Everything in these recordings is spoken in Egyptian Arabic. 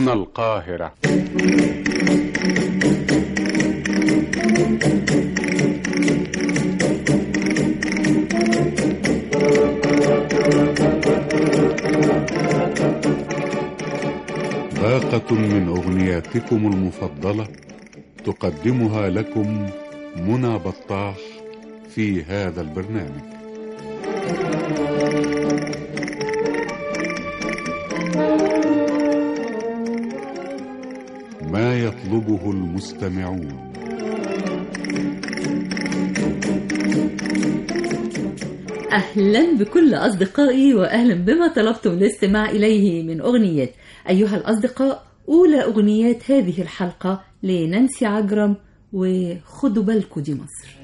هنا القاهرة باقة من أغنياتكم المفضلة تقدمها لكم منى بطاح في هذا البرنامج ما يطلبه المستمعون أهلا بكل أصدقائي وأهلا بما طلبتم الاستماع إليه من أغنيات أيها الأصدقاء أولى أغنيات هذه الحلقة لنانسي عجرم وخدوا بالكم دي مصر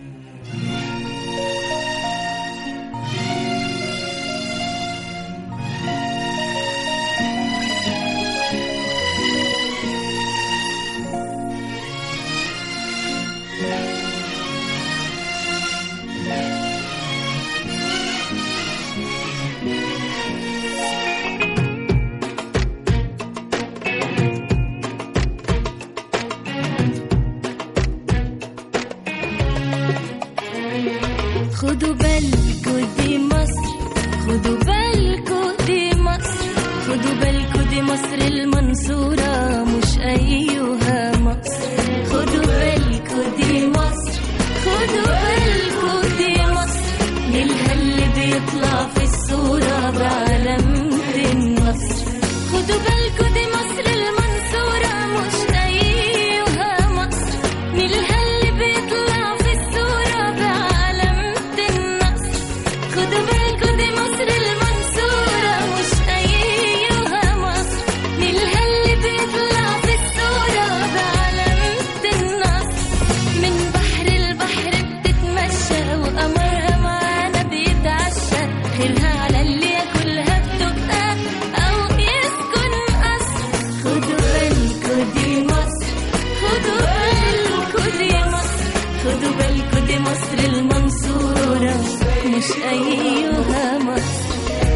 خدوا بالكوا دي مصر خدوا بالكوا دي مصر خدوا بالكوا دي مصر المنصورة مش أيها مصر خدوا بالكوا دي مصر خدوا بالكوا دي مصر نيلها اللي بيطلع في الصورة بعلامة النصر خدوا بالكوا دي مصر المنصورة مش أيها مصر نيلها اللي بيطلع في الصورة بعلامة النصر خدوا بالكوا دي مصر المنصورة مش أيها مصر نيلها اللي بيطلع في الصورة بعلامة النصر من بحر البحر بتتمشى وقمرها معانا بيتعشى خيرها على اللي ياكلها بتبقى أو يسكن قصر خدوا بالكوا دي مصر خدوا بالكوا دي مصر خدوا بالكوا دي مصر المنصورة مش أيها مصر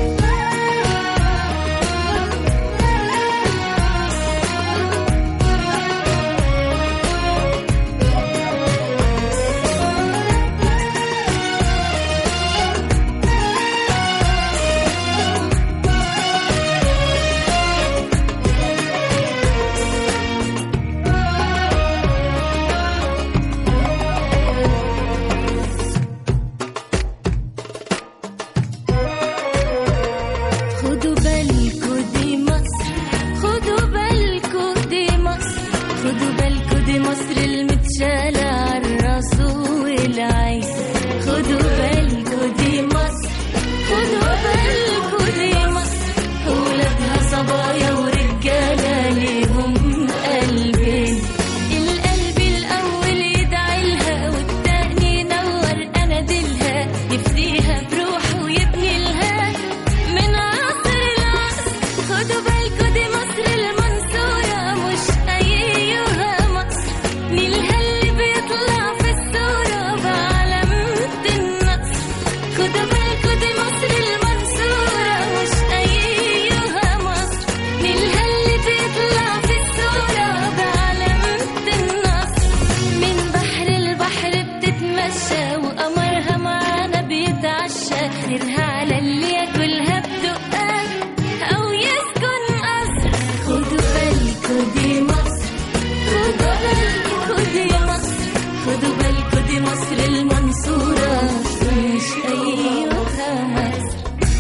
خدوا بالكوا دي مصر خدوا بالكوا دي مصر خدوا بالكوا دي مصر المتشالة عالراس والعين خدوا بالكوا دي مصر خدوا بالكوا دي مصر ولادها صبايا ورجالة ليهم قلبين القلب الأول يدعي لها والتاني ينور أناديلها يفديها بروحه ويبني لها من عصر العصر خدوا بالكوا دي مصر المنصورة مش أيها مصر نيلها اللي بيطلع في الصورة بعلامة النصر خدوا بالكوا دي مصر المنصورة مش أيها مصر نيلها اللي بيطلع في الصورة بعلامة النصر من بحر البحر بتتمشى وقمرها معانا بيتعشى خيرها على اللي ياكلها بدقة أو يسكن قصر خدوا بالكوا دي مصر خدوا بالكوا دي مصر خدوا بالكوا دي مصر المنصورة مش أيها مصر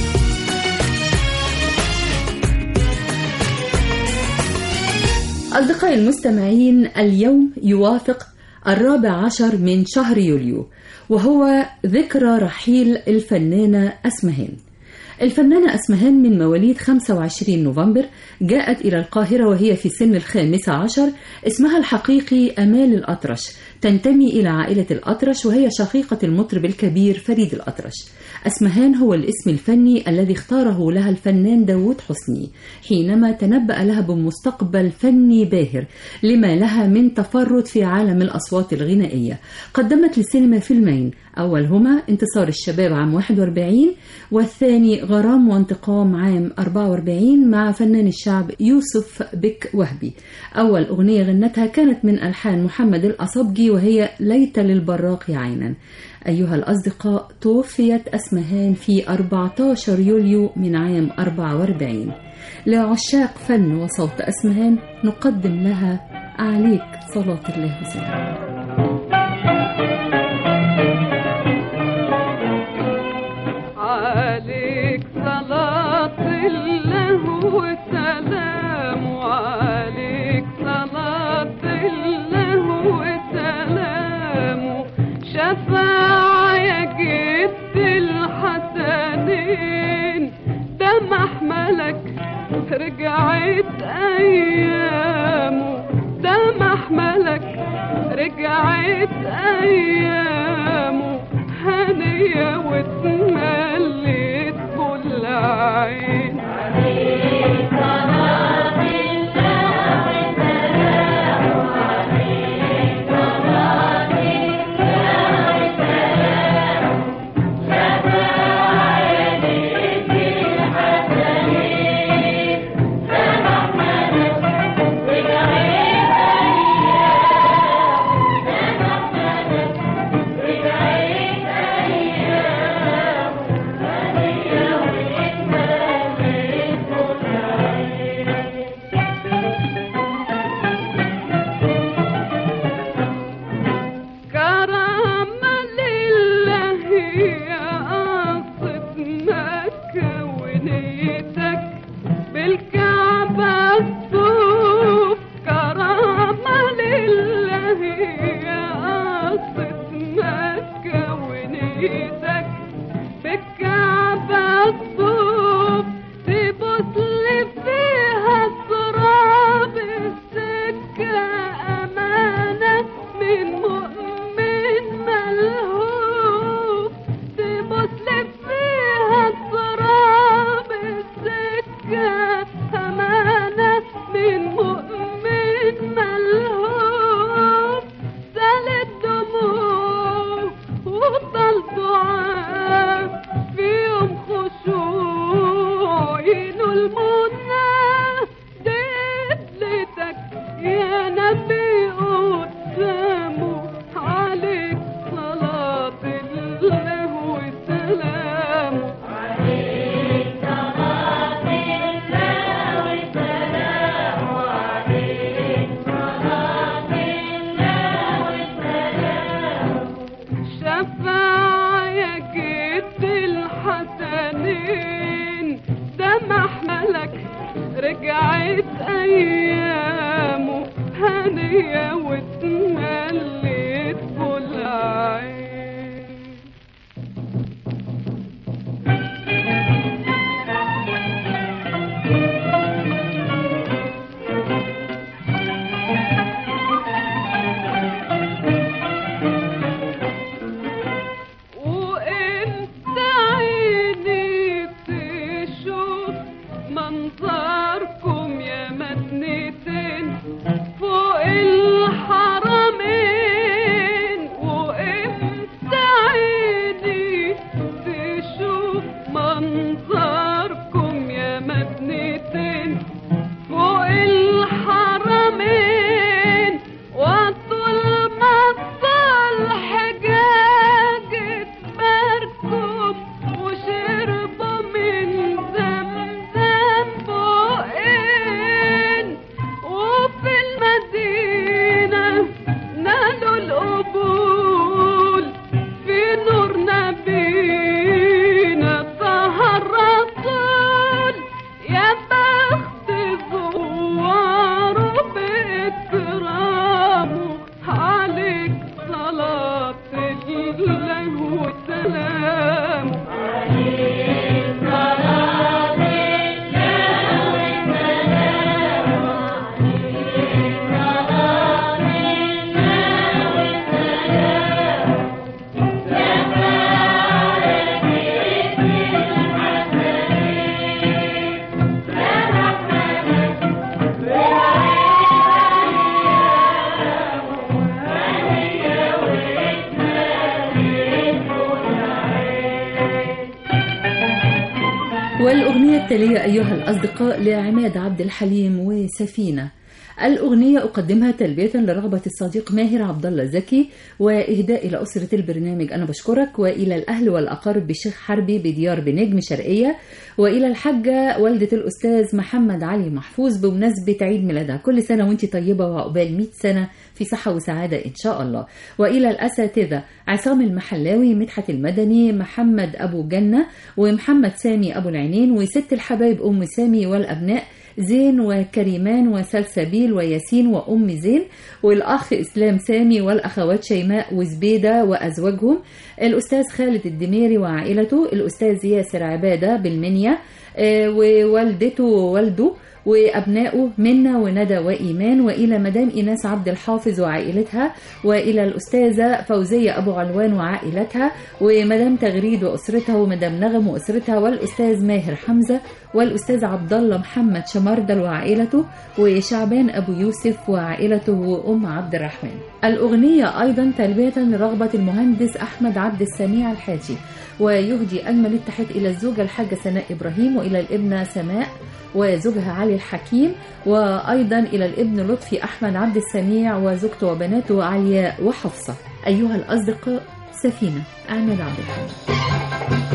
أصدقائي المستمعين اليوم يوافق الرابع عشر من شهر يوليو وهو ذكرى رحيل الفنانة أسمهان الفنانة أسمهان من مواليد 25 نوفمبر جاءت إلى القاهرة وهي في سن الخامسة عشر اسمها الحقيقي أمال الأطرش تنتمي إلى عائلة الأطرش وهي شقيقة المطرب الكبير فريد الأطرش أسمهان هو الاسم الفني الذي اختاره لها الفنان داود حسني حينما تنبأ لها بمستقبل فني باهر لما لها من تفرد في عالم الأصوات الغنائية قدمت للسينما فيلمين أولهما انتصار الشباب عام 41 والثاني غرام وانتقام عام 44 مع فنان الشعب يوسف بك وهبي أول أغنية غنتها كانت من ألحان محمد الأصبجي وهي ليت للبراق عينا أيها الأصدقاء توفيت أسمهان في 14 يوليو من عام 44 لعشاق فن وصوت أسمهان نقدم لها عليك صلاة الله وسلامه عليك صلاة الله وسلام عليك صلاة الله وسلام شفاعة يا جد الحسنين ده محملك رجعت أيامه ده محملك رجعت أيامه هنية واتمليت كل عين كرامة لله يا قصة مكة ونيتك بالكعبة الصوف كرامة لله يا قصة مكة ونيتك بالكعبة الصوف تبص لي فيها تراب السكة أمانة من مؤمن ملهوف تبص لي فيها تراب السكة أمانة من مؤمن ملهوف سالت دموع وطل دعاء في يوم خشوع ينو المنى دبلتك يا نبي قدامه عليك صلاة الله وسلامه شفاعة يا جد الحسنين ده محملك رجعت أيامه هنية واتمليت كل عين وانت عيني تشوف منظركم يا مدنتين فوق الحرمين وانت عيني تشوف منظركم يا مدنتين فوق الحرمين وطول ما الحجاج اتباركم وشربوا من زمزم فوقين وفي الأغنية التالية أيها الأصدقاء لعماد عبد الحليم وسفينة الأغنية أقدمها تلبية لرغبة الصديق ماهر عبد الله زكي وإهداء إلى أسرة البرنامج أنا بشكرك وإلى الأهل والأقارب بشيخ حربي بديار بنجم شرقية وإلى الحاجة والدة الأستاذ محمد علي محفوظ بمناسبة عيد ميلادها كل سنة وأنت طيبة وعقبال 100 سنة في صحة وسعادة إن شاء الله وإلى الأساتذة عصام المحلاوي مدحت المدني محمد أبو جنة ومحمد سامي أبو العينين وست الحبايب أم سامي والأبناء زين وكريمان وسلسبيل وياسين وأم زين والأخ إسلام سامي والأخوات شيماء وزبيدة وأزواجهم الأستاذ خالد الدميري وعائلته الأستاذ ياسر عبادة بالمنيا آه، ووالدته ووالده وأبنائه منا وندى وإيمان وإلى مدام إيناس عبد الحافظ وعائلتها وإلى الأستاذة فوزية أبو علوان وعائلتها ومدام تغريد وأسرتها ومدام نغم وأسرتها والأستاذ ماهر حمزة والأستاذ عبد الله محمد شمردل وعائلته وشعبان أبو يوسف وعائلته وأم عبد الرحمن الأغنية أيضا تلبية لرغبة المهندس أحمد عبد السميع الحاجي ويهدي أجمل التحيات إلى الزوجة الحاجة سناء إبراهيم وإلى الابنة سماء وزوجها علي الحكيم وأيضا إلى الابن لطفي أحمد عبد السميع وزوجته وبناته علياء وحفصة أيها الأصدقاء سفينة أعمال عبد الحميد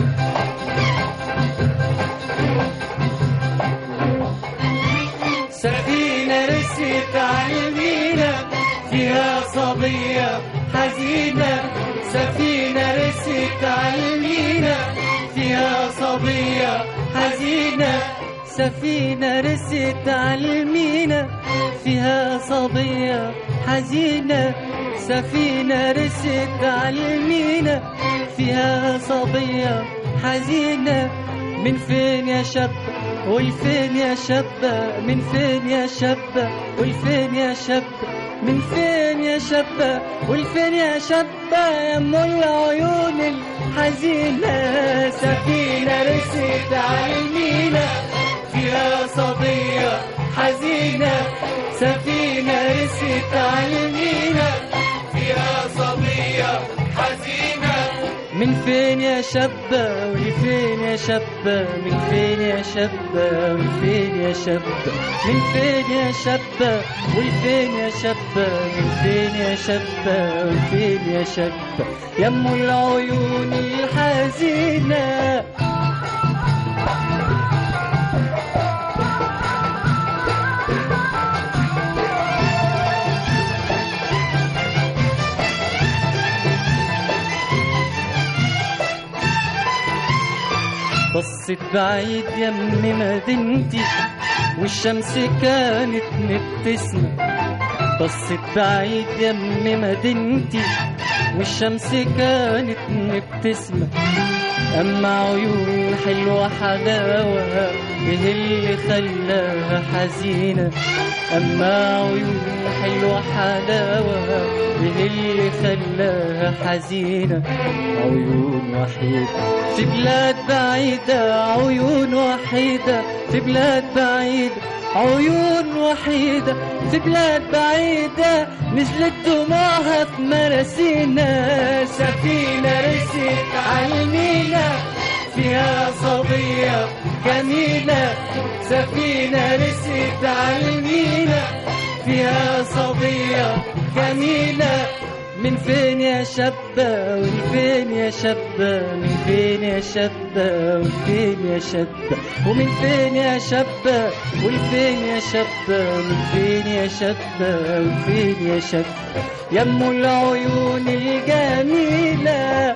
سفينة رست على المينا فيها صبية حزينة سفينة رست على المينا فيها صبية حزينة سفينة رست على المينا فيها صبية حزينة سفينة رست على المينا فيها صبية حزينة من فين يا شاب والفين يا شابة من فين يا شابة والفين يا شابة من فين يا شابة والفين يا شابة يا ام العيون الحزينة سفينة رست على المينا فيها صبية حزينة سفينة رست على المينا فيها صبية حزينة من فين يا شابة ولفين يا شابة من فين يا شابة من فين يا شابة من فين يا شابة ولفين يا شابة من فين يا شابة وفين يا شابة يا ام العيون الحزينة بصت بعيد يم مدينتي والشمس كانت مبتسمة بصت بعيد يم مدينتي والشمس كانت مبتسمة أما عيون حلوة حلاوة إيه اللي خلاها حزينة أما عيون حلوة حلاوة إيه اللي خلاها حزينة عيون وحيدة في بلاد بعيدة عيون وحيدة في بلاد بعيدة عيون وحيدة في بلاد بعيدة نزلت دموعها في مراسينا سفينة رست على المينا فيها صبية جميلة سفينة رست على المينا فيها صبية جميلة من فين يا شابة ومن يا شابة من فين يا شابة ومن يا شابة ومن فين يا شابة والفين يا شابة من فين يا شابة وفين يا شابة يا ام العيون الجميلة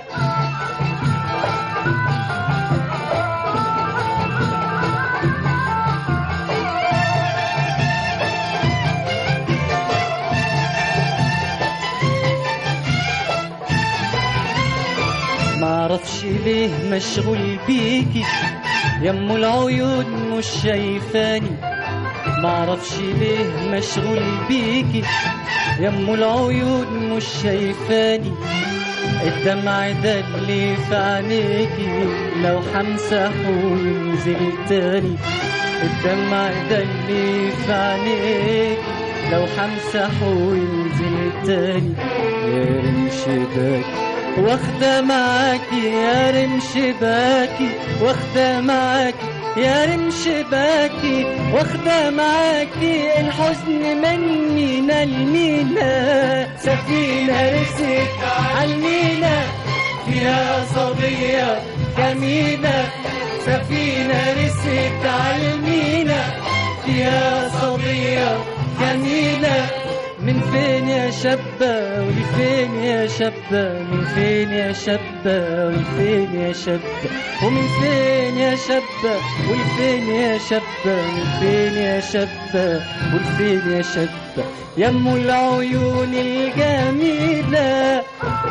معرفش ليه مشغول بيكي يا ام العيون مش شايفاني معرفش ليه مشغول بيكي يا ام العيون مش شايفاني الدمع ده اللي في عينيكي لو همسحه ينزل تاني الدمع ده اللي في عينيكي لو همسحه ينزل تاني يا رمش باكي واخدة معاكي يا رمش باكي واخدة معاكي يا رمش باكي واخدة معاكي الحزن مني نالمينا سفينة رست عالمينا فيها صبية جميلة سفينة رست عالمينا فيها صبية جميلة من فين يا شابة ولفين يا شابة من فين يا شابة ولفين يا شابة ومن فين يا شابة ولفين يا شابة من فين يا شابة ولفين يا شابة يم العيون الجميلة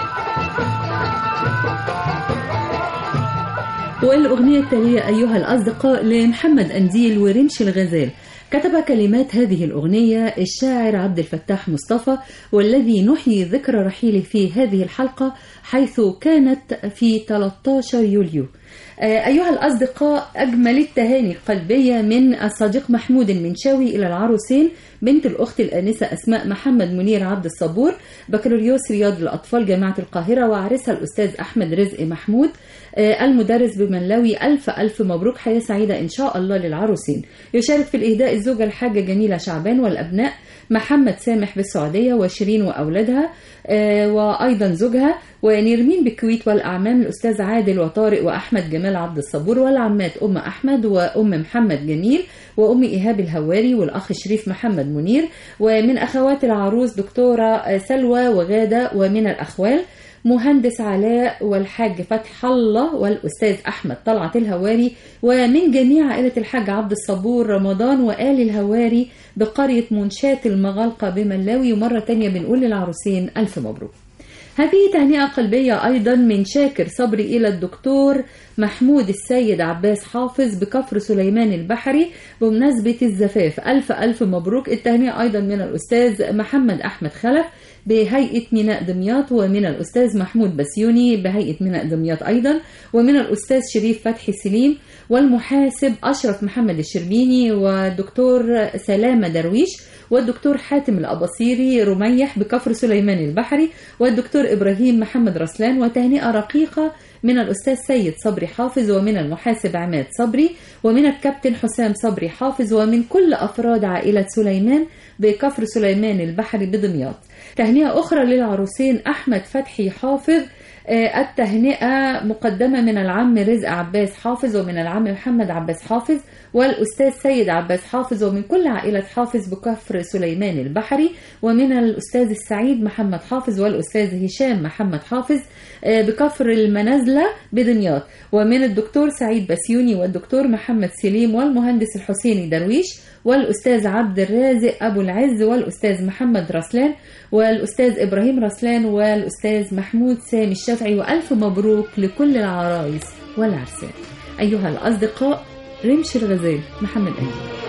والأغنية التالية أيها الأصدقاء لمحمد أنديل ورمش الغزال كتب كلمات هذه الأغنية الشاعر عبد الفتاح مصطفى والذي نحيي ذكرى رحيله في هذه الحلقة حيث كانت في 13 يوليو آه، أيها الأصدقاء أجمل التهاني القلبية من الصديق محمود المنشاوي إلى العروسين بنت الأخت الآنسة أسماء محمد منير عبد الصبور بكالوريوس رياض الأطفال جامعة القاهرة وعرسها الأستاذ أحمد رزق محمود آه، المدرس بمنلاوي ألف ألف مبروك حياة سعيدة إن شاء الله للعروسين يشارك في الإهداء الزوجة الحاجة جميلة شعبان والأبناء محمد سامح بالسعودية وشيرين وأولادها آه، وأيضا زوجها ونرمين بالكويت والأعمام الأستاذ عادل وطارق وأحمد جمال عبد الصبور والعمات أم أحمد وأم محمد جميل وأم إيهاب الهواري والأخ شريف محمد منير ومن أخوات العروس دكتورة سلوى وغادة ومن الأخوال مهندس علاء والحاج فتح الله والأستاذ أحمد طلعت الهواري ومن جميع عائلة الحاج عبد الصبور رمضان وآل الهواري بقرية منشات المغلقة بملاوي ومرة تانية بنقول للعروسين ألف مبروك هذه تهنئة قلبية أيضا من شاكر صبري إلى الدكتور محمود السيد عباس حافظ بكفر سليمان البحري بمناسبة الزفاف ألف ألف مبروك التهنئة أيضا من الأستاذ محمد أحمد خلف بهيئة ميناء دمياط ومن الأستاذ محمود بسيوني بهيئة ميناء دمياط أيضا ومن الأستاذ شريف فتحي سليم والمحاسب أشرف محمد الشربيني والدكتور سلامة درويش والدكتور حاتم الأباصيري رميح بكفر سليمان البحري والدكتور إبراهيم محمد رسلان وتهنئة رقيقة من الأستاذ سيد صبري حافظ ومن المحاسب عماد صبري ومن الكابتن حسام صبري حافظ ومن كل أفراد عائلة سليمان بكفر سليمان البحري بدمياط تهنئة أخرى للعروسين أحمد فتحي حافظ آه، التهنئة مقدمة من العم رزق عباس حافظ ومن العم محمد عباس حافظ والأستاذ سيد عباس حافظ ومن كل عائلة حافظ بكفر سليمان البحري ومن الأستاذ السعيد محمد حافظ والأستاذ هشام محمد حافظ آه، بكفر المنازلة بدمياط ومن الدكتور سعيد بسيوني والدكتور محمد سليم والمهندس الحسيني درويش والأستاذ عبد الرازق أبو العز والأستاذ محمد رسلان والأستاذ إبراهيم رسلان والأستاذ محمود سامي الشافعي وألف مبروك لكل العرايس والعرسان أيها الأصدقاء رمش الغزال محمد أنجي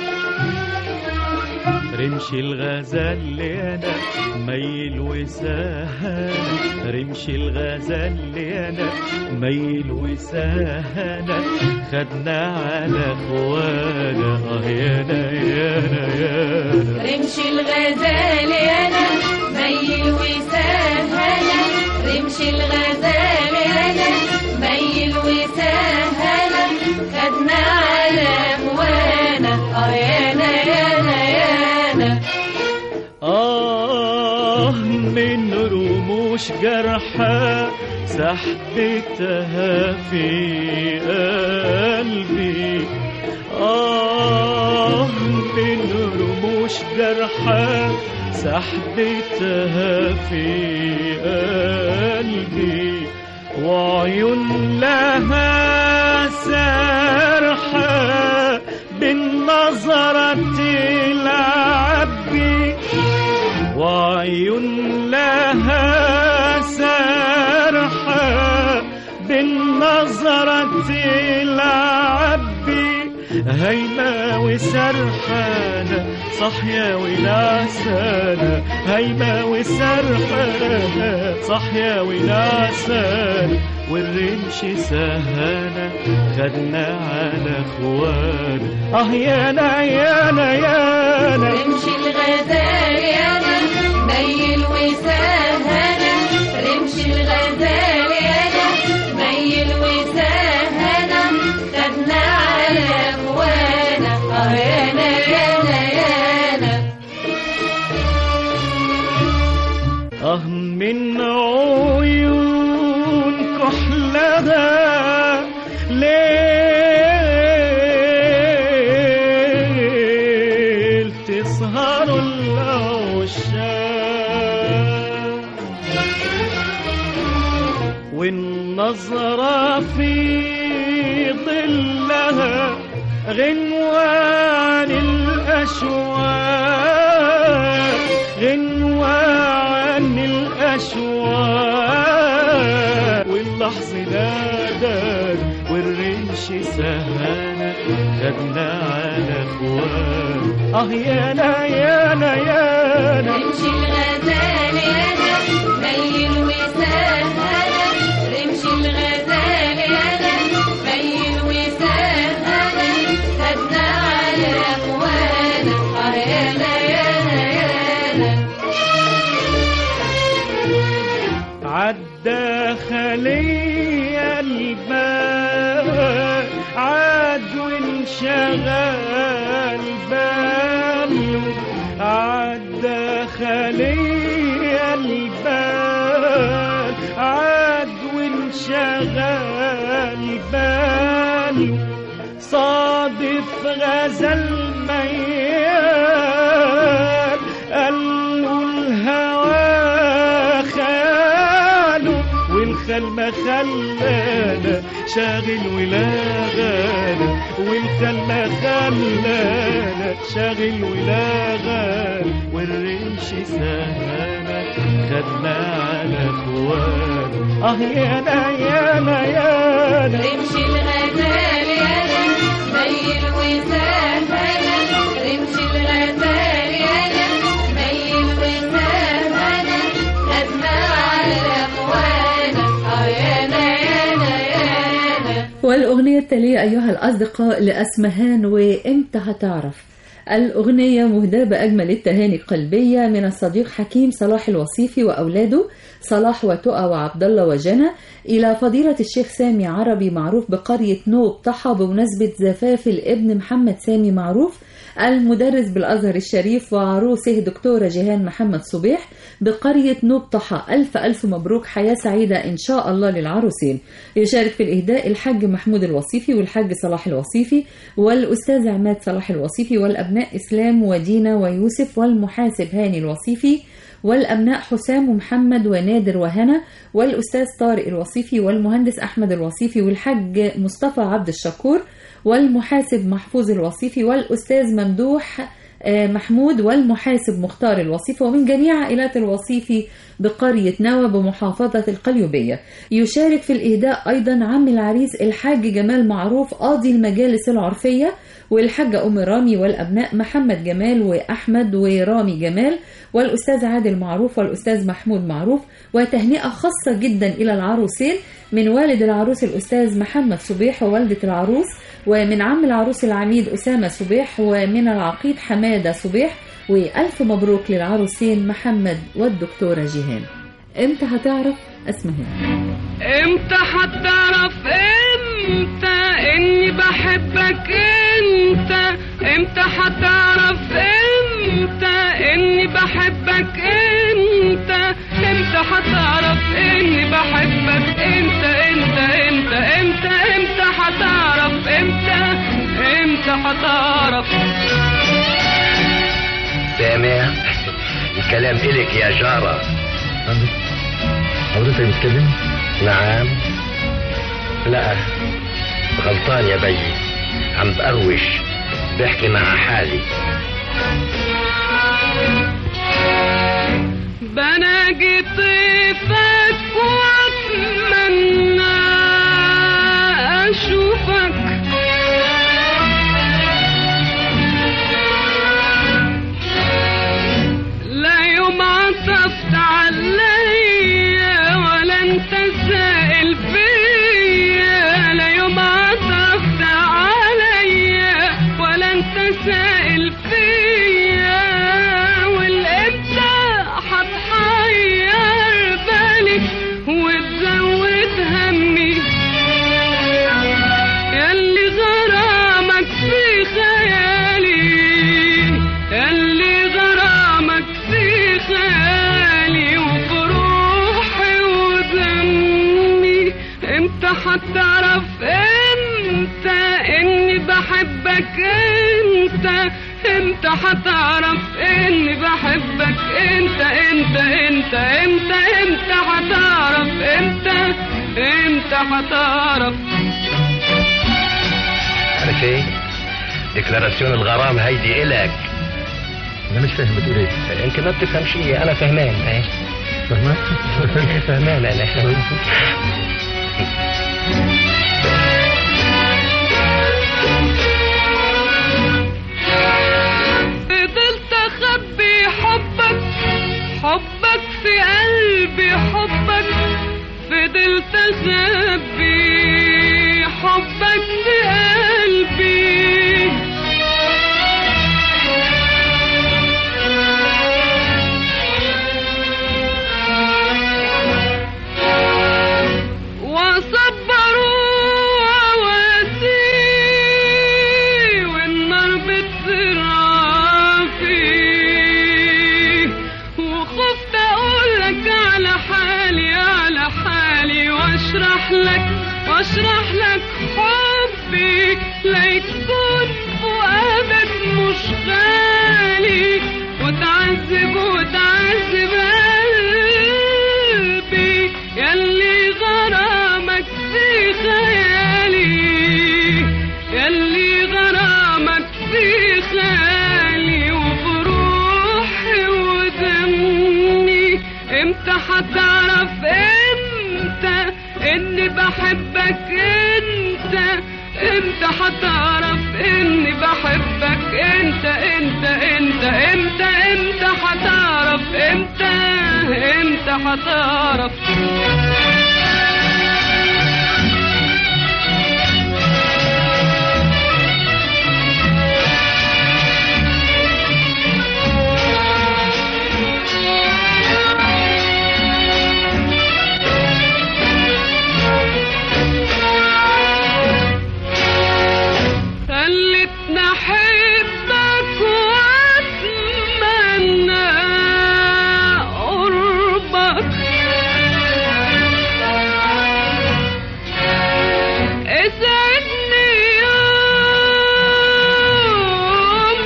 رمش الغزال اللي انا ميل وسهل رمش الغزال اللي انا ميل وسهل خدنا على اخوانا اه يانا يانا يانا رمش الغزال انا ميل وسهلة رمش الغزال انا ميل وسهلة خدنا على اموانا اه يانا يانا يانا آه من رموش جرحى سحبتها في قلبي آه من رموش جرحى سحبتها في قلبي وعيون لها سرحة بالنظرة العبي وعيون لها سرحة بالنظرة العبي هيما وسرحانة صحيا ونعسانة هيما وسرحانة صحيا ونعسانة والرمش سهانة خدنا على اخوانا اه يانا يانا يانا رمش الغزال انا ميل وسهلة رمش الغزال انا ميل وسهلة خدنا على اه من عيون كحلها ليل تسهر العشاق والنظرة في ظلها غنوان الأشواق غنوان الأشواق واللحظ نادر والرمش سهانا خدنا على اخوان اه يانا يانا يانا رمش الغزال يانا ميل وسهلا رمش الغزال يانا ميل وسهلا خدنا على اخوانا اه يانا يانا يانا عدى خلي الباب عاد وانشغل باله عدى خلي الباب عاد وانشغل باله صادف غزل ميال قال له الهوى خاله والخل ما خلانا شاغل ولا غانا والخل ما خلانا شاغل ولا غانا والرمش سهانا خدنا على اخوان اه يانا يانا يانا رمش الغزال يانا ميل وسهلا رمش الغزال يانا ميل وسهلا خدنا على اخوانا اه يانا يانا يانا والأغنية التالية أيها الأصدقاء لأسمهان وإمتى هتعرف الأغنية مهداة بأجمل التهاني القلبية من الصديق حكيم صلاح الوصيفي وأولاده صلاح وتقى وعبد الله وجنى إلى فضيلة الشيخ سامي عربي معروف بقرية نوب طحا بمناسبة زفاف الابن محمد سامي معروف المدرس بالأزهر الشريف وعروسه دكتورة جيهان محمد صبيح بقرية نوب طحا ألف ألف مبروك حياة سعيدة إن شاء الله للعروسين يشارك في الإهداء الحاج محمود الوصيفي والحاج صلاح الوصيفي والأستاذ عماد صلاح الوصيفي والأبناء إسلام ودينا ويوسف والمحاسب هاني الوصيفي والأبناء حسام ومحمد ونادر وهنا والأستاذ طارق الوصيفي والمهندس أحمد الوصيفي والحاج مصطفى عبد الشكور والمحاسب محفوظ الوصيفي والأستاذ ممدوح آه، محمود والمحاسب مختار الوصيفي ومن جميع عائلات الوصيفي بقرية نوى بمحافظة القليوبية يشارك في الإهداء أيضا عم العريس الحاج جمال معروف قاضي المجالس العرفية والحاجة أم رامي والأبناء محمد جمال وأحمد ورامي جمال والأستاذ عادل معروف والأستاذ محمود معروف وتهنئة خاصة جدا إلى العروسين من والد العروس الأستاذ محمد صبيح ووالدة العروس ومن عم العروس العميد أسامة صبيح ومن العقيد حمادة صبيح وألف مبروك للعروسين محمد والدكتورة جيهان امتى هتعرف اسمها امتى هتعرف امتى اني بحبك انت امتى هتعرف امتى اني بحبك انت امتى هتعرف اني بحبك انت انت انت امتى امتى هتعرف امتى امتى هتعرف سامع الكلام إلك يا جارة حضرتك بتكلمني؟ نعم لا غلطان يا بي عم بقروش بحكي مع حالي بناجي طيفك واتمنى اشوفك لا يوم عطفت عليا ولا انت سائل فيا لا يوم عطفت عليا ولا انت سائل فيا والامتى هتحير بالي بحبك انت انت هتعرف اني بحبك انت انت انت انت انت هتعرف انت انت هتعرف عارف ايه؟ ديكلاراسيون الغرام هيدي إلك انا مش فاهم بتقول ايه انت ما بتفهم شيء انا فهمان ايه فاهمة؟ فهمان انا فضلت اخبي حبك حبك في قلبي حبك فضلت اخبي حبك في قلبي وصبروا واسي والنار بتزرع فيه وخفت اقولك على حالي على حالي واشرح لك واشرح لك حبي ليكون فؤادك مش غالي وتعذب وتعذب قلبي يلي غرامك في خيالي يلي غرامك في خيالي وبروحي ودمي امتى هتعرف امتى اني بحبك انت امتى هتعرف اني بحبك انت انت انت امتى امتى هتعرف امتى امتى هتعرف خلتني احبك واتمنى قربك اسعدني يوم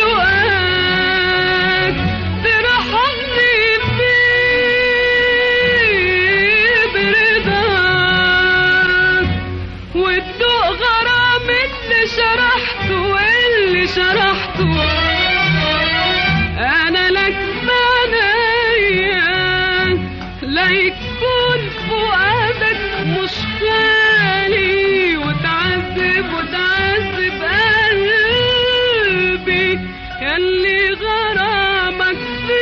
بلقاك ترحمني فيه برضاك وتدوق غرام اللي شرحته واللي شرحته انا لك بعنايا لا يكون فؤادك مش خالي وتعذب وتعذب قلبي يلي غرامك في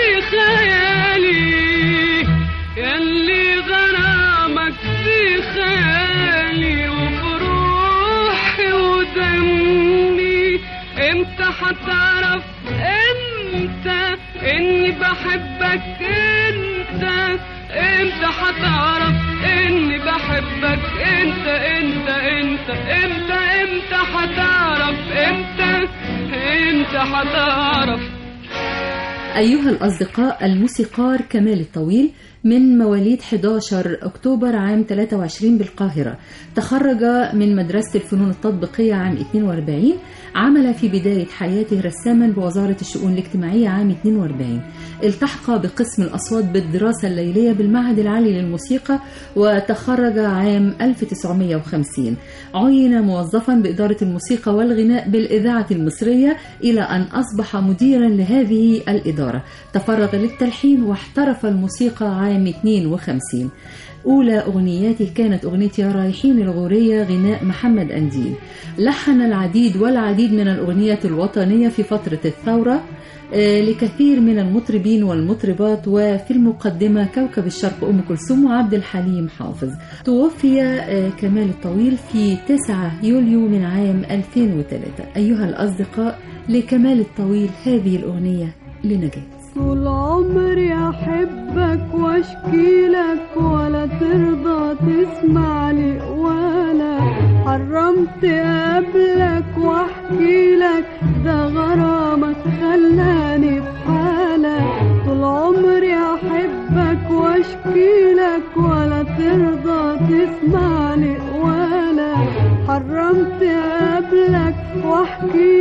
خيالي يلي غرامك في خيالي وبروحي ودمي امتى هتعرف امتى اني بحبك انت امتى هتعرف اني بحبك انت انت انت امتى امتى هتعرف امتى امتى هتعرف أيها الأصدقاء الموسيقار كمال الطويل من مواليد 11 أكتوبر عام 23 بالقاهرة تخرج من مدرسة الفنون التطبيقية عام 42 عمل في بداية حياته رساما بوزارة الشؤون الاجتماعية عام 42 التحق بقسم الأصوات بالدراسة الليلية بالمعهد العالي للموسيقى وتخرج عام 1950 عين موظفا بإدارة الموسيقى والغناء بالإذاعة المصرية إلى أن أصبح مديرا لهذه الإدارة تفرغ للتلحين واحترف الموسيقى عام 52 أولى أغنياته كانت أغنية يا رايحين الغورية غناء محمد أنديل لحن العديد والعديد من الأغنيات الوطنية في فترة الثورة آه، لكثير من المطربين والمطربات وفي المقدمة كوكب الشرق أم كلثوم وعبد الحليم حافظ توفي آه، كمال الطويل في 9 يوليو من عام 2003 أيها الأصدقاء لكمال الطويل هذه الأغنية لنجاة طول عمري احبك واشكي لك ولا ترضى تسمع لي ولا حرمت قبلك واحكي لك ده غرامك خلاني في حالك طول عمري احبك واشكي لك ولا ترضى تسمع لي ولا حرمت قبلك واحكي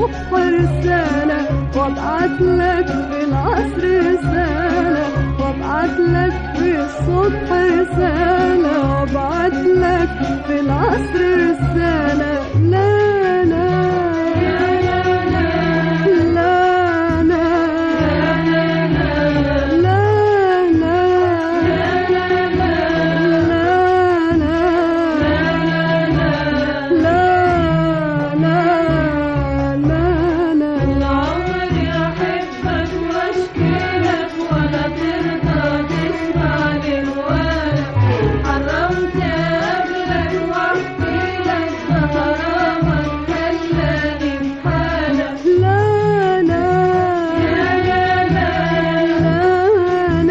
الصبح رسالة وابعت لك في العصر رسالة وابعت لك في الصبح رسالة وابعت لك في العصر رسالة لا لا لا عمري أحبك وأشكيلك ولا ترضى تسمعني ولا حرمت قبلك وأحكيلك غرامك خلاني بحالك لا لا يا لا لا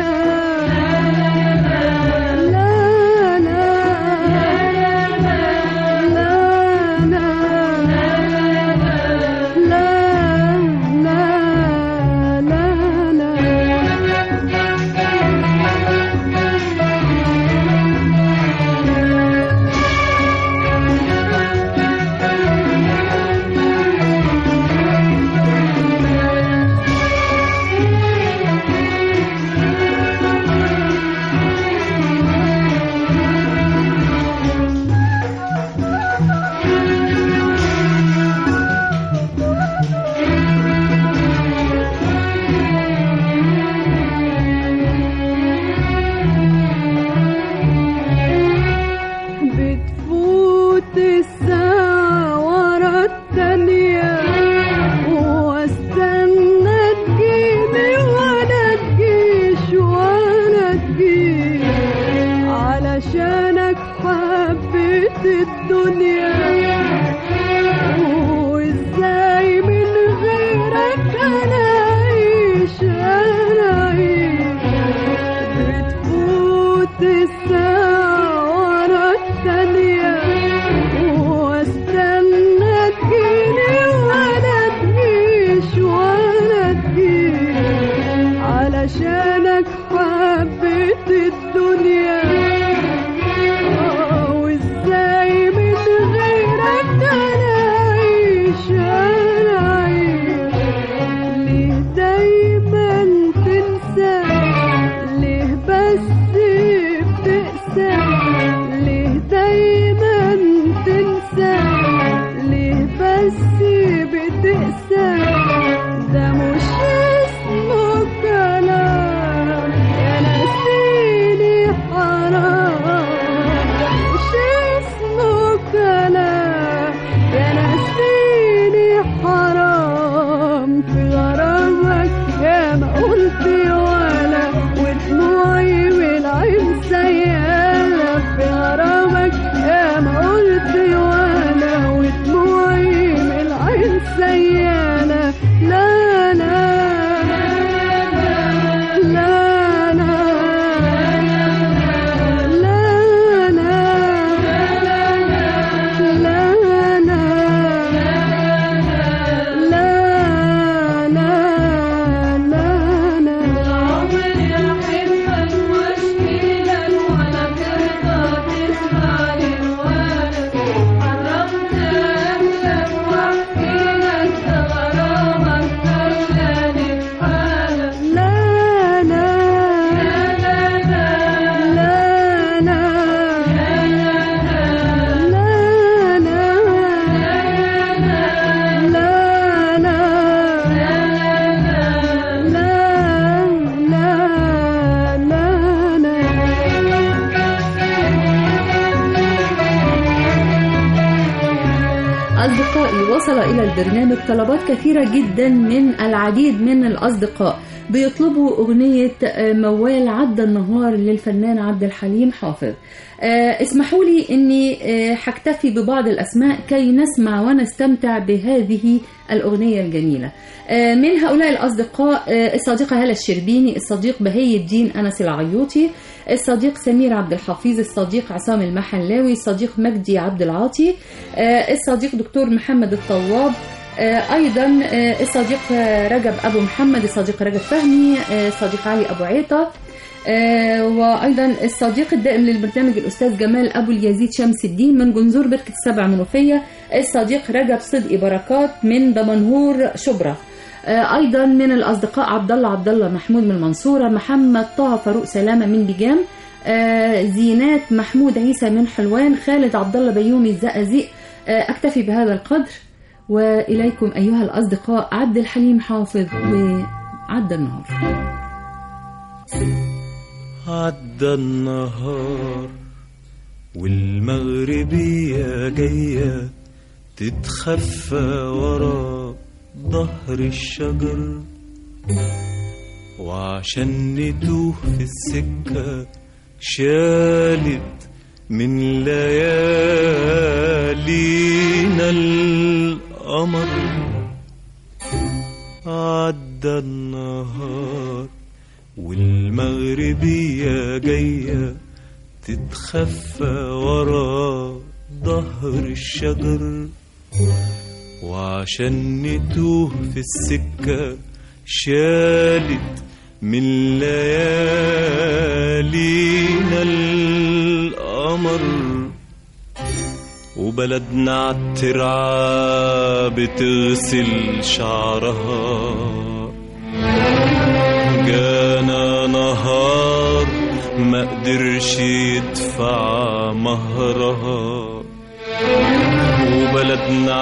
بتفوت الساعة ورا التانية واستنى تجيني ولا تجيش ولا تجيش علشانك حبيت الدنيا وازاي من غيرك انا اعيش انا اعيش بتفوت الساعة ورا التانية واستنى تجيني ولا تجيش ولا تجيش علشانك حبيت الدنيا آه، وازاي من غيرك انا اعيش انا اعيش ليه دايما تنسى ليه بس بتقسى ليه دايما تنسى ليه بس بتقسى ده مش اسمه كلام يا ناسيني حرام ده مش اسمه كلام يا ناسيني حرام في غرامك يا ما قلت ولا ودموعي والعين سيالة في غرامك يا ما قلت ولا ودموعي والعين سيالة لا لا لا لا لا لا عمري أحبك وأشكيلك ولا ترضى تسمعني ولا حرمت قبلك وأحكيلك غرامك خلاني بحالك لا لا لا لا أصدقائي وصل إلى البرنامج طلبات كثيرة جدا من العديد من الأصدقاء بيطلبوا أغنية آه، موال عدى النهار للفنان عبد الحليم حافظ آه، اسمحوا لي أني آه، هكتفي ببعض الأسماء كي نسمع ونستمتع بهذه الأغنية الجميلة آه، من هؤلاء الأصدقاء آه، الصديقة هالة الشربيني الصديق بهي الدين أنس العيوطي الصديق سمير عبد الحفيظ الصديق عصام المحلاوي الصديق مجدي عبد العاطي آه، الصديق دكتور محمد الطواب آه، ايضا آه، الصديق آه، رجب ابو محمد الصديق رجب فهمي آه، الصديق علي ابو عيطه آه وايضا الصديق الدائم للبرنامج الاستاذ جمال ابو اليزيد شمس الدين من جنزور بركه السبع منوفيه الصديق رجب صدقي بركات من دمنهور شبرا آه ايضا من الاصدقاء عبد الله عبد الله محمود من المنصوره محمد طه فاروق سلامه من بيجام آه زينات محمود عيسى من حلوان خالد عبد الله بيومي الزقازيق آه اكتفي بهذا القدر واليكم ايها الاصدقاء عبد الحليم حافظ وعدى النهار عدى النهار والمغربية جاية تتخفى ورا ظهر الشجر وعشان نتوه في السكة شالت من ليالينا القمر عدى النهار والمغربية جاية تتخفى ورا ظهر الشجر وعشان نتوه في السكة شالت من ليالينا القمر وبلدنا عالترعة بتغسل شعرها جانا نهار ما قدرش يدفع مهرها وبلدنا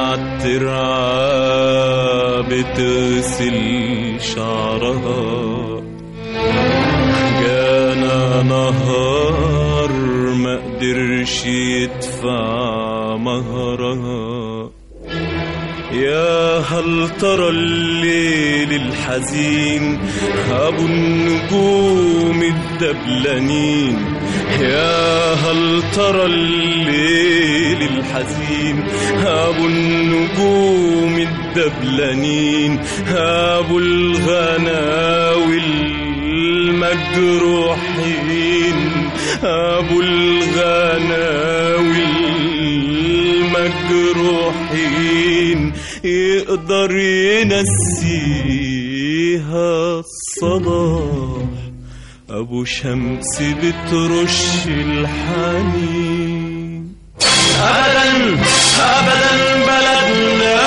عالترعة بتغسل شعرها جانا نهار ما قدرش يدفع مهرها يا هل ترى الليل الحزين أبو النجوم الدبلانين يا هل ترى الليل الحزين أبو النجوم الدبلانين أبو الغناوي المجروحين أبو الغناوي المجروحين يقدر ينسيها الصباح أبو شمس بترش الحنين أبدا أبدا بلدنا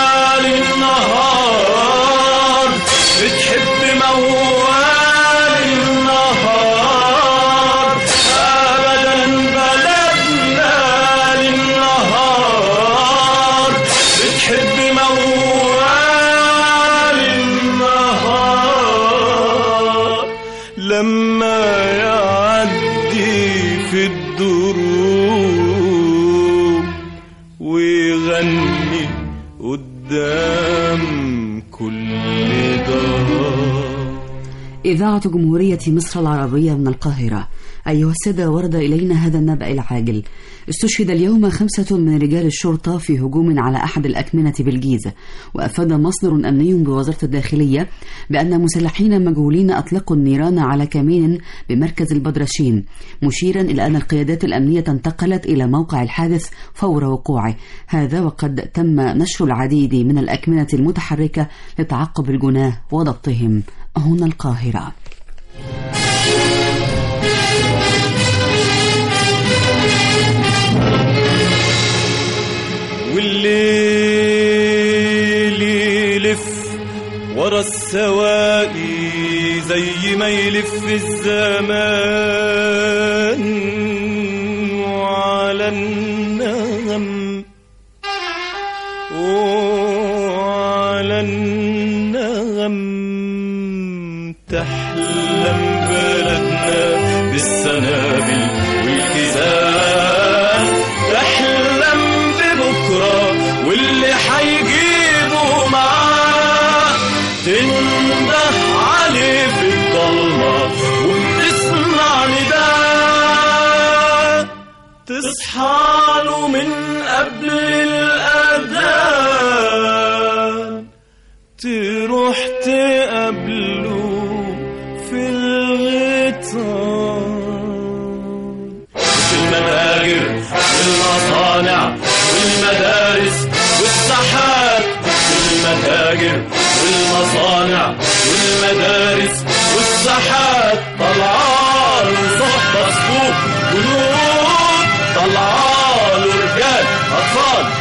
للنهار بتحب موال النهار أبدا بلدنا للنهار بتحب موال النهار لما يعدي في الدروب ويغني قدام كل دار إذاعة جمهورية مصر العربية من القاهرة أيها السادة ورد إلينا هذا النبأ العاجل استشهد اليوم خمسة من رجال الشرطة في هجوم على أحد الأكمنة بالجيزة وأفاد مصدر أمني بوزارة الداخلية بأن مسلحين مجهولين أطلقوا النيران على كمين بمركز البدرشين مشيرا إلى أن القيادات الأمنية انتقلت إلى موقع الحادث فور وقوعه هذا وقد تم نشر العديد من الأكمنة المتحركة لتعقب الجناه وضبطهم هنا القاهرة والليل يلف ورا السواقي زي ما يلف الزمان وعلى النغم وعلى النغم تحلم بلدنا بالسنابل والكزان تحلم ببكرة واللي حيجيبه معاه تنده عليه في الضلمة وبتسمع نداء تصحى له من قبل الأذان تروح تقابله في الغيطان في المتاجر والمصانع والمدارس والساحات في المتاجر والمصانع والمدارس والساحات طلعان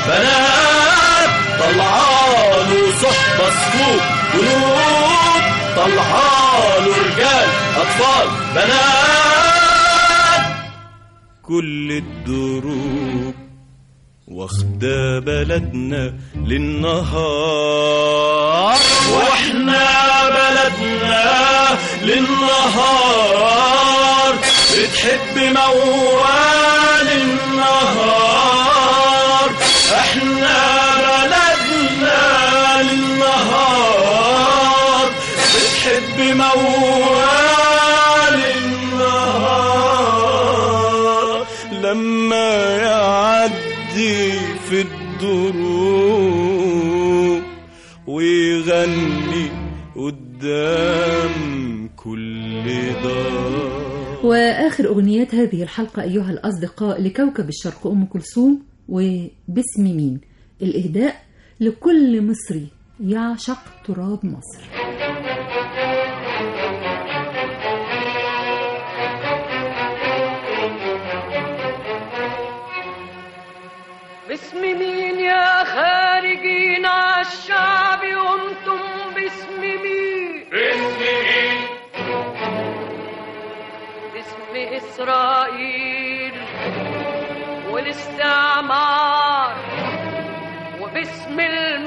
بنات طلعاله صحبة صفوف قلوب طلعاله رجال أطفال بنات كل الدروب واخدة بلدنا للنهار واحنا بلدنا للنهار بتحب موال النهار احنا بلدنا للنهار بتحب موال النهار لما يعدي في الدروب ويغني قدام كل دار وآخر أغنيات هذه الحلقة أيها الأصدقاء لكوكب الشرق أم كلثوم وباسم مين الإهداء لكل مصري يعشق تراب مصر باسم مين يا خارجين عالشعب وانتم باسم مين باسم مين باسم إسرائيل والاستعمار وباسم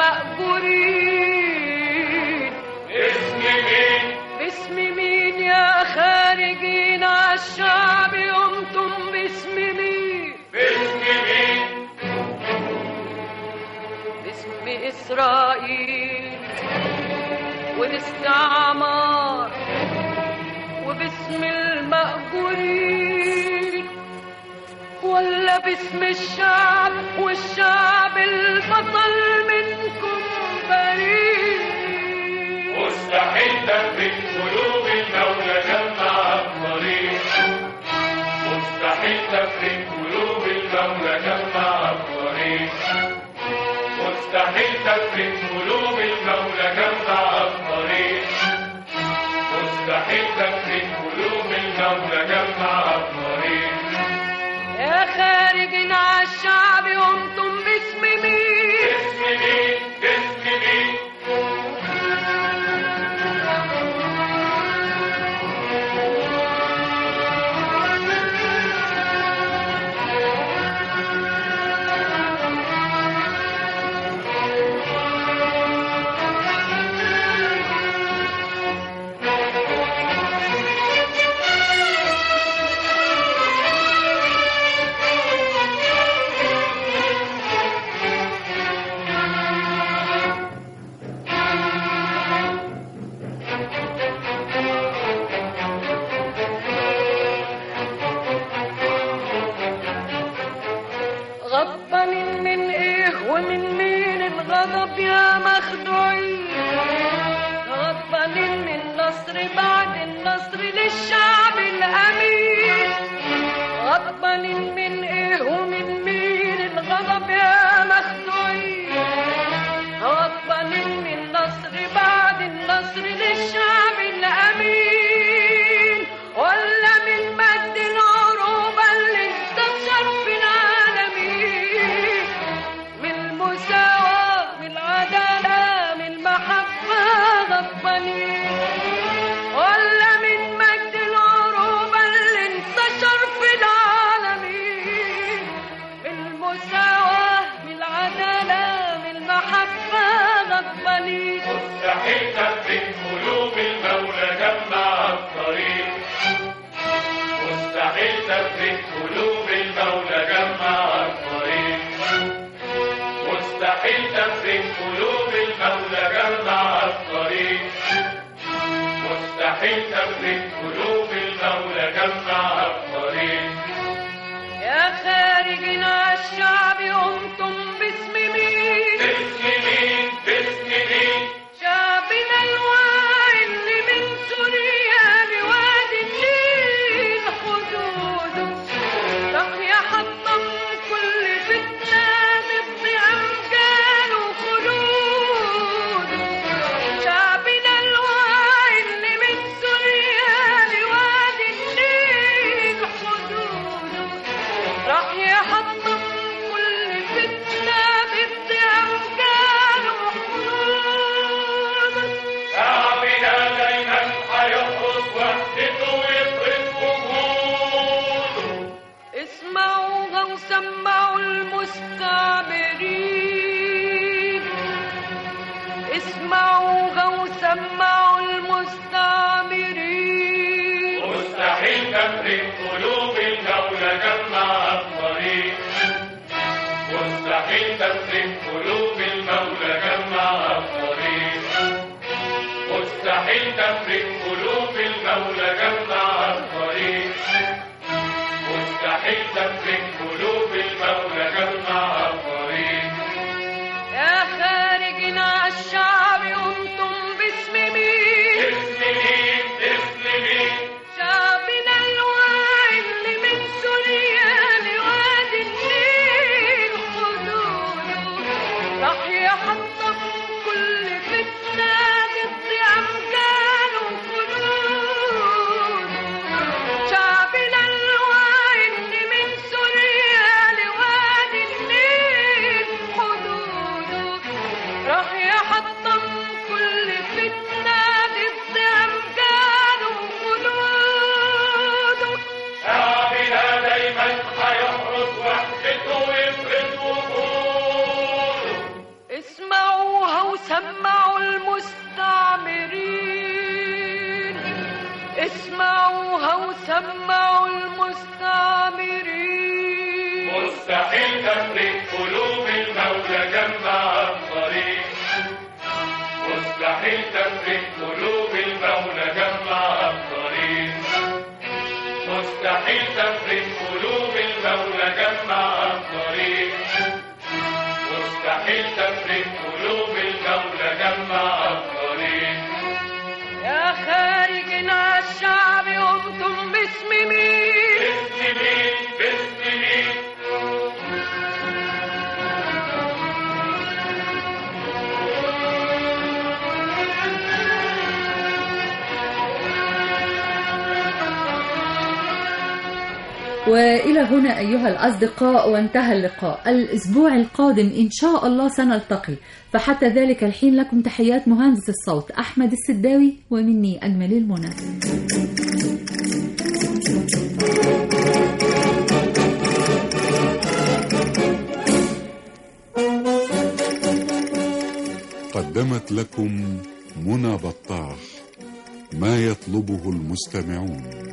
المأجورين باسم مين باسم مين يا خارجين عالشعب وانتم باسم مين باسم مين باسم إسرائيل والاستعمار وباسم المأجورين ولا باسم الشعب والشعب البطل منكم بريء مستحيل تفرق قلوب المولى جمع الطريق مستحيل تفرق قلوب المولى جمع الطريق مستحيل تفرق قلوب المولى جمع الطريق مستحيل تفرق قلوب المولى جمع الطريق يا خارجين عالشعب وانتم باسم مين باسم مين باسم مين غضبانين من ايه ومن مين الغضب يا مخدوعين غضبانين من نصر بعد النصر للشعب الامين غضبانين من ايه ومن مين الغضب يا مخدوعين غضبانين من نصر بعد النصر للشعب الامين ولا من مد العروبه اللي انتشر في العالمين من المساواة من العدالة من المحبة غضبانين ولا من مجد العروبة اللي انتشر في العالمين من المساواة من العدالة من المحبة غضبانين مستحيل تفرق قلوب المولى جمع الطريق مستحيل تفرق قلوب المولى جمع الطريق مستحيل تفرق قلوب المولى جمع الطريق مستحيل تفرق قلوب المولى جمع الطريق يا خارجين عالشعب قمتم باسم مين باسم مين باسم مين شعبنا الواعي اللي من سوريا لوادي النيل حدوده راح يحطم كل فتنة ضد أمجاد وخلود شعبنا الواعي اللي من سوريا اسمعوها وسمعوا المستعمرين مستحيل تفرق قلوب الدولة جمع الطريق مستحيل تفرق قلوب المولى جمع الطريق مستحيل تفرق قلوب المولى جمع الطريق مستحيل تفرق قلوب المولى جمع الطريق يا خارجين عالشعب قمتم باسم مين اسم مين اسم مين شعبنا الواعي اللي من سوريا لوادي النيل حدوده راح يحطم كل فتنة ضد أمجاد وفروض شعبنا الواعي اللي من سوريا لوادي النيل حدوده راح يحطم كل فتنة ضد أمجاد وفروضه شعبنا دايما هيحرس وحدته ويفرض وجوده اسمعوها وسمعوا المستعمرين اسمعوها وسمعوا المستعمرين مستحيل تفرق قلوب المولى جمع الطريق مستحيل تفرق قلوب المولى جمع الطريق مستحيل تفرق قلوب المولى جمع الطريق مستحيل تفرق قلوب المولى جمع الطريق يا خارجين عالشعب قمتم باسم مين باسم مين باسم مين وإلى هنا أيها الأصدقاء وانتهى اللقاء الأسبوع القادم إن شاء الله سنلتقي فحتى ذلك الحين لكم تحيات مهندس الصوت أحمد السداوي ومني أجمل المنى قدمت لكم منى بطاح ما يطلبه المستمعون